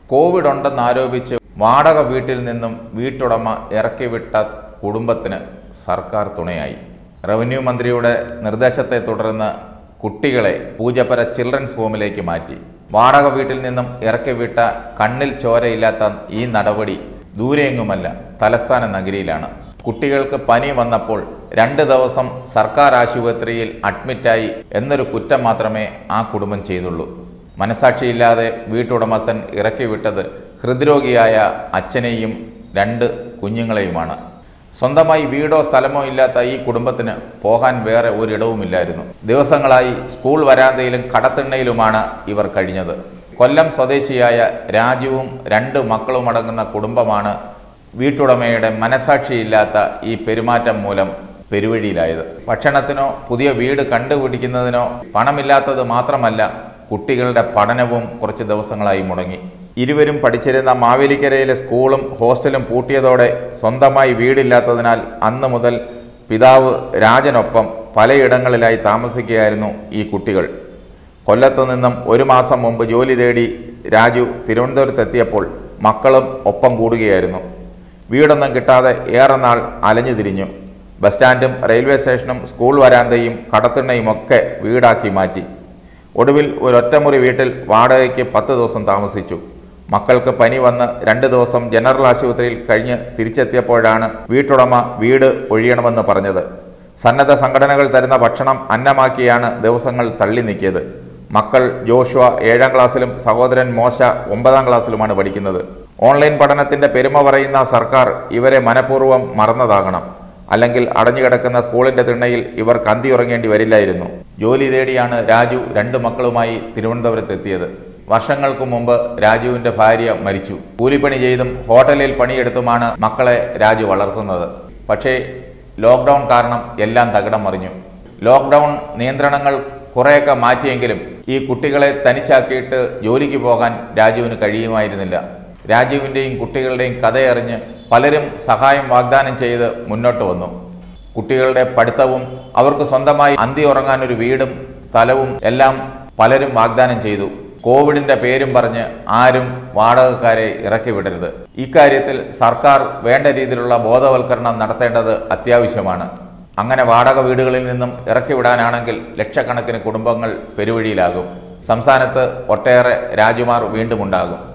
Covid ഉണ്ടെന്നാരോപിച്ച് വാടക വീട്ടിൽ നിന്നും വീട്ടുടമ ഇറക്കിവിട്ട കുടുംബത്തിന് സർക്കാർ തുണയായി റവന്യൂ മന്ത്രിയുടെ നിർദ്ദേശത്തെ തുടർന്ന് കുട്ടികളെ പൂജപ്പര ചിൽഡ്രൻസ് ഹോമിലേക്ക് മാറ്റി വാടക വീട്ടിൽ നിന്നും ഇറക്കിവിട്ട കണ്ണിൽ ചോരയില്ലാത്ത ഈ നടപടി ദൂരെയെങ്ങുമല്ല തലസ്ഥാന നഗരിയിലാണ് കുട്ടികൾക്ക് പനി വന്നപ്പോൾ രണ്ട് ദിവസം സർക്കാർ ആശുപത്രിയിൽ അഡ്മിറ്റായി എന്നൊരു കുറ്റം മാത്രമേ ആ കുടുംബം ചെയ്തുള്ളൂ മനസാക്ഷിയില്ലാതെ വീട്ടുടമസ്ഥൻ ഇറക്കിവിട്ടത് ഹൃദ്രോഗിയായ അച്ഛനെയും രണ്ട് കുഞ്ഞുങ്ങളെയുമാണ് സ്വന്തമായി വീടോ സ്ഥലമോ ഇല്ലാത്ത ഈ കുടുംബത്തിന് പോകാൻ വേറെ ഒരിടവുമില്ലായിരുന്നു ദിവസങ്ങളായി സ്കൂൾ വരാന്തയിലും കടത്തിണ്ണയിലുമാണ് ഇവർ കഴിഞ്ഞത് കൊല്ലം സ്വദേശിയായ രാജുവും രണ്ട് മക്കളും അടങ്ങുന്ന കുടുംബമാണ് വീട്ടുടമയുടെ മനസാക്ഷിയില്ലാത്ത ഈ പെരുമാറ്റം മൂലം പെരുവഴിയിലായത് ഭക്ഷണത്തിനോ പുതിയ വീട് കണ്ടുപിടിക്കുന്നതിനോ പണമില്ലാത്തത് മാത്രമല്ല കുട്ടികളുടെ പഠനവും കുറച്ച് ദിവസങ്ങളായി മുടങ്ങി ഇരുവരും പഠിച്ചിരുന്ന മാവേലിക്കരയിലെ സ്കൂളും ഹോസ്റ്റലും പൂട്ടിയതോടെ സ്വന്തമായി വീടില്ലാത്തതിനാൽ അന്ന് മുതൽ പിതാവ് രാജനൊപ്പം പലയിടങ്ങളിലായി താമസിക്കുകയായിരുന്നു ഈ കുട്ടികൾ കൊല്ലത്തു നിന്നും ഒരു മാസം മുമ്പ് ജോലി തേടി രാജു തിരുവനന്തപുരത്തെത്തിയപ്പോൾ മക്കളും ഒപ്പം കൂടുകയായിരുന്നു വീടൊന്നും കിട്ടാതെ ഏറെ നാൾ അലഞ്ഞു തിരിഞ്ഞു ബസ് സ്റ്റാൻഡും റെയിൽവേ സ്റ്റേഷനും സ്കൂൾ വരാന്തയും കടത്തിണ്ണയും ഒക്കെ വീടാക്കി മാറ്റി ഒടുവിൽ ഒരു ഒറ്റമുറി വീട്ടിൽ വാടകയ്ക്ക് പത്ത് ദിവസം താമസിച്ചു മക്കൾക്ക് പനി വന്ന് രണ്ട് ദിവസം ജനറൽ ആശുപത്രിയിൽ കഴിഞ്ഞ് തിരിച്ചെത്തിയപ്പോഴാണ് വീട്ടുടമ വീട് ഒഴിയണമെന്ന് പറഞ്ഞത് സന്നദ്ധ സംഘടനകൾ തരുന്ന ഭക്ഷണം അന്നമാക്കിയാണ് ദിവസങ്ങൾ തള്ളി നീക്കിയത് മക്കൾ ജോഷുവ ഏഴാം ക്ലാസ്സിലും സഹോദരൻ മോശ ഒമ്പതാം ക്ലാസ്സിലുമാണ് പഠിക്കുന്നത് ഓൺലൈൻ പഠനത്തിന്റെ പെരുമ പറയുന്ന സർക്കാർ ഇവരെ മനഃപൂർവ്വം മറന്നതാകണം അല്ലെങ്കിൽ അടഞ്ഞുകിടക്കുന്ന സ്കൂളിന്റെ തിണ്ണയിൽ ഇവർ കന്തി ഉറങ്ങേണ്ടി വരില്ലായിരുന്നു ജോലി തേടിയാണ് രാജു രണ്ട് മക്കളുമായി തിരുവനന്തപുരത്തെത്തിയത് വർഷങ്ങൾക്ക് മുമ്പ് രാജുവിന്റെ ഭാര്യ മരിച്ചു കൂലിപ്പണി ചെയ്തും ഹോട്ടലിൽ പണിയെടുത്തുമാണ് മക്കളെ രാജു വളർത്തുന്നത് പക്ഷേ ലോക്ക്ഡൗൺ കാരണം എല്ലാം തകിടം മറിഞ്ഞു ലോക്ക്ഡൗൺ നിയന്ത്രണങ്ങൾ കുറേയൊക്കെ മാറ്റിയെങ്കിലും ഈ കുട്ടികളെ തനിച്ചാക്കിയിട്ട് ജോലിക്ക് പോകാൻ രാജുവിന് കഴിയുമായിരുന്നില്ല രാജുവിൻ്റെയും കുട്ടികളുടെയും കഥയറിഞ്ഞ് പലരും സഹായം വാഗ്ദാനം ചെയ്ത് മുന്നോട്ട് വന്നു കുട്ടികളുടെ പഠിത്തവും അവർക്ക് സ്വന്തമായി അന്തി ഉറങ്ങാൻ ഒരു വീടും സ്ഥലവും എല്ലാം പലരും വാഗ്ദാനം ചെയ്തു കോവിഡിന്റെ പേരും പറഞ്ഞ് ആരും വാടകക്കാരെ ഇറക്കി വിടരുത് ഇക്കാര്യത്തിൽ സർക്കാർ വേണ്ട രീതിയിലുള്ള ബോധവൽക്കരണം നടത്തേണ്ടത് അത്യാവശ്യമാണ് അങ്ങനെ വാടക വീടുകളിൽ നിന്നും ഇറക്കി വിടാനാണെങ്കിൽ ലക്ഷക്കണക്കിന് കുടുംബങ്ങൾ പെരുവഴിയിലാകും സംസ്ഥാനത്ത് ഒട്ടേറെ രാജുമാർ വീണ്ടും ഉണ്ടാകും